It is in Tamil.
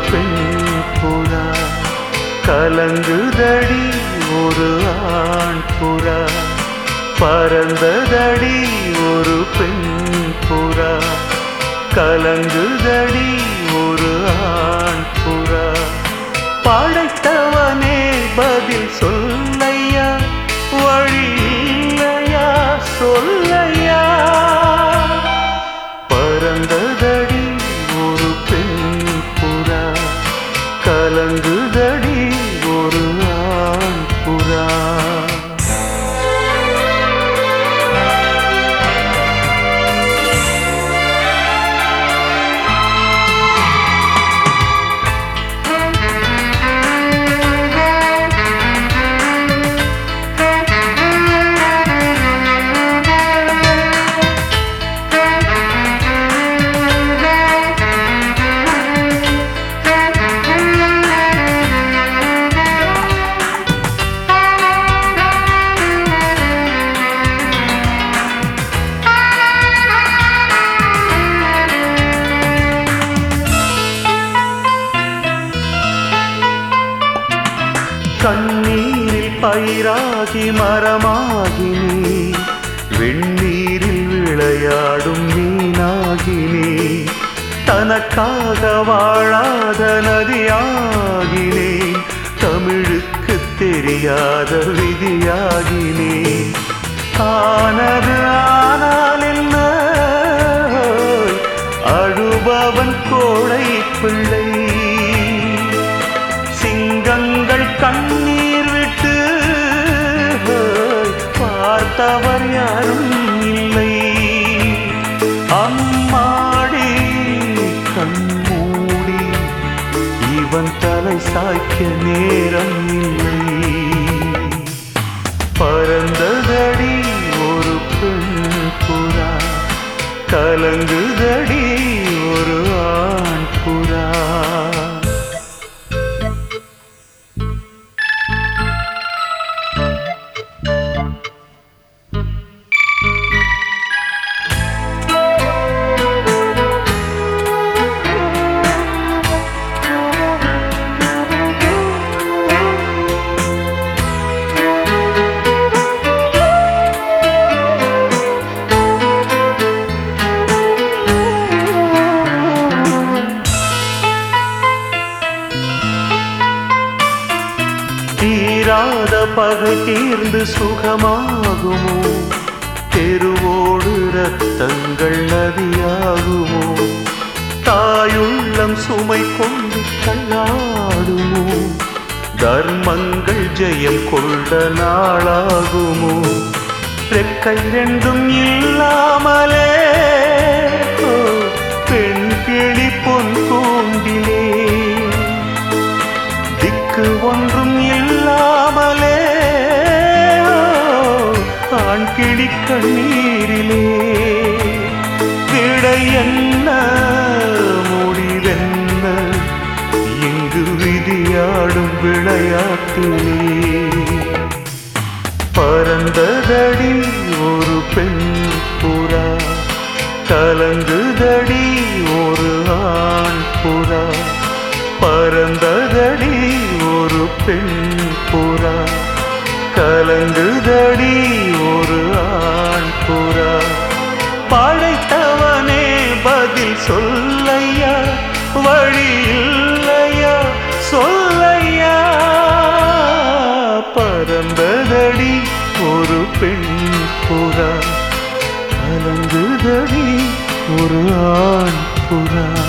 பெண் புறா கலங்குதடி ஒரு ஆண் புறா பறந்ததடி ஒரு பெண் புறா கலங்குதடி ஒரு ஆண் புறா படைத்தவனே பதில் சொல்லையா வழி இல்லையா சொல்லையா பறந்ததடி ஒரு பெண் புறா கலங்குதடி ஒரு ஆண் புறா கண்ணீரில் பயிராகி மரமாகி நீ வெண்ணீரில் விளையாடும் மீனாகி நீ தனக்காக வாழாத நதியாகினே தமிழுக்கு தெரியாத விதியாகினே ஆனது ஆனால் என்ன அழுபவன் கோழை பிள்ளை சிங்கங்கள் கண்ணீர் விட்டு பார்த்தவர் யாரும் இல்லை அம்மாடி கண்மூடி இவன் தலை சாய்க்க நேரம் இல்லை பறந்ததடி ஒரு பெண் புறா கலங்குதடி ஒரு ஆண் புறா தீராத பகை தீர்ந்து சுகமாகுமோ தெருவோடு ரத்தங்கள் நதியாகுமோ தாயுள்ளம் சுமை கொண்டு தள்ளாடுமோ தர்மங்கள் ஜெயம் கொண்ட நாளாகுமோ ரெக்கை ரெண்டும் இல்லாமலே ஓ, பெண் கிளி பொன் கூண்டிலே திக்கு ஒன்றும் இல்லாமலே ஆண் கிளி கண்ணீரிலே விடை என்ன முடிவென்ன இங்கு விதியாடும் விளையாட்டிலே பறந்ததடி ஒரு பெண் புறா கலங்குதடி ஒரு ஆண் புறா பறந்ததடி ஒரு பெண் புறா கலங்குதடி ஒரு ஆண் புறா படைத்தவனே பதில் சொல்லையா வழி இல்லையா சொல்லையா பறந்ததடி ஒரு பெண் புறா கலங்குதடி ஒரு ஆண் புறா